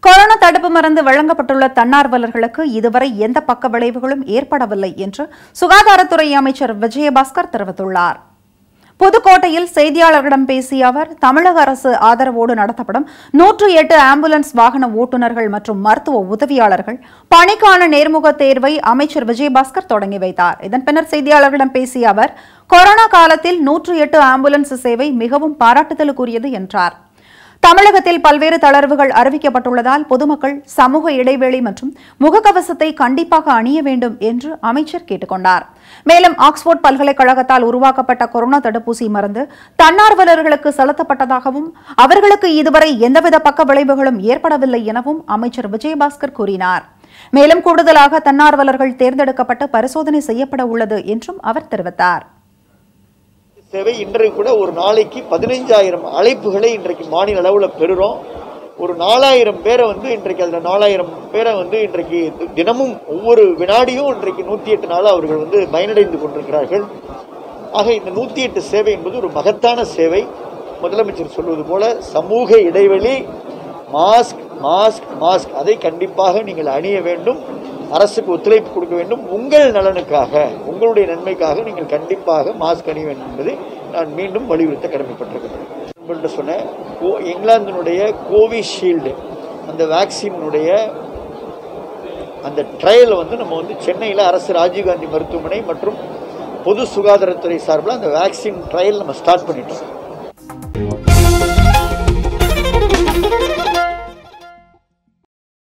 corona தடுப்பு மருந்து வழங்கப்பட்டுள்ள தன்னார்வலர்களுக்கு இதுவரை எந்த பக்க விளைவுகளும் ஏற்படவில்லை என்று சுகாதாரத்துறை அமைச்சர் விஜயபாஸ்கர் தெரிவித்துள்ளார் புதுக்கோட்டையில் செய்தியாளர்களிடம் பேசிய அவர் தமிழக அரசு ஆதரவோடு நடத்தப்படும் நூற்று எட்டு ஆம்புலன்ஸ் வாகன ஓட்டுநர்கள் மற்றும் மருத்துவ உதவியாளர்கள் பணிக்கான நேர்முக தேர்வை அமைச்சர் விஜயபாஸ்கர் தொடங்கி வைத்தார் இதன் பின்னர் செய்தியாளர்களிடம் பேசிய அவர் கொரோனா காலத்தில் நூற்று எட்டு ஆம்புலன்ஸ் சேவை மிகவும் பாராட்டுதலுக்குரியது என்றார் தமிழகத்தில் பல்வேறு தளர்வுகள் அறிவிக்கப்பட்டுள்ளதால் பொதுமக்கள் சமூக இடைவெளி மற்றும் முகக்கவசத்தை கண்டிப்பாக அணிய வேண்டும் என்று அமைச்சர் கேட்டுக் கொண்டார் மேலும் ஆக்ஸ்போர்ட் பல்கலைக்கழகத்தால் உருவாக்கப்பட்ட கொரோனா தடுப்பூசி மருந்து தன்னார்வலர்களுக்கு செலுத்தப்பட்டதாகவும் அவர்களுக்கு இதுவரை எந்தவித பக்க விளைவுகளும் ஏற்படவில்லை எனவும் அமைச்சர் விஜயபாஸ்கர் கூறினார் மேலும் கூடுதலாக தன்னார்வலர்கள் தேர்ந்தெடுக்கப்பட்டு பரிசோதனை செய்யப்பட உள்ளது என்றும் அவர் தெரிவித்தார் சேவை இன்றைக்கு கூட ஒரு நாளைக்கு பதினைஞ்சாயிரம் அழைப்புகளை இன்றைக்கு மாநில அளவில் பெறுறோம் ஒரு நாலாயிரம் பேரை வந்து இன்றைக்கு அதில் நாலாயிரம் பேரை வந்து இன்றைக்கு தினமும் ஒவ்வொரு வினாடியும் இன்றைக்கு நூற்றி எட்டு நாள் அவர்கள் வந்து பயனடைந்து கொண்டிருக்கிறார்கள் ஆக இந்த நூற்றி எட்டு சேவை என்பது ஒரு மகத்தான சேவை முதலமைச்சர் சொல்வது போல சமூக இடைவெளி மாஸ்க் மாஸ்க் மாஸ்க் அதை கண்டிப்பாக நீங்கள் அணிய வேண்டும் அரசுக்கு ஒத்துழைப்பு கொடுக்க வேண்டும் உங்கள் நலனுக்காக உங்களுடைய நன்மைக்காக நீங்கள் கண்டிப்பாக மாஸ்க் அணிய வேண்டும் என்பதை நான் மீண்டும் வலியுறுத்த கடமைப்பட்டிருக்கிறேன் உங்கள்கிட்ட சொன்னேன் கோ இங்கிலாந்தினுடைய கோவிஷீல்டு அந்த வேக்சினுடைய அந்த ட்ரையலை வந்து நம்ம வந்து சென்னையில் அரசு ராஜீவ்காந்தி மருத்துவமனை மற்றும் பொது சுகாதாரத்துறை சார்பில் அந்த வேக்சின் ட்ரையல் நம்ம ஸ்டார்ட் பண்ணிட்டோம்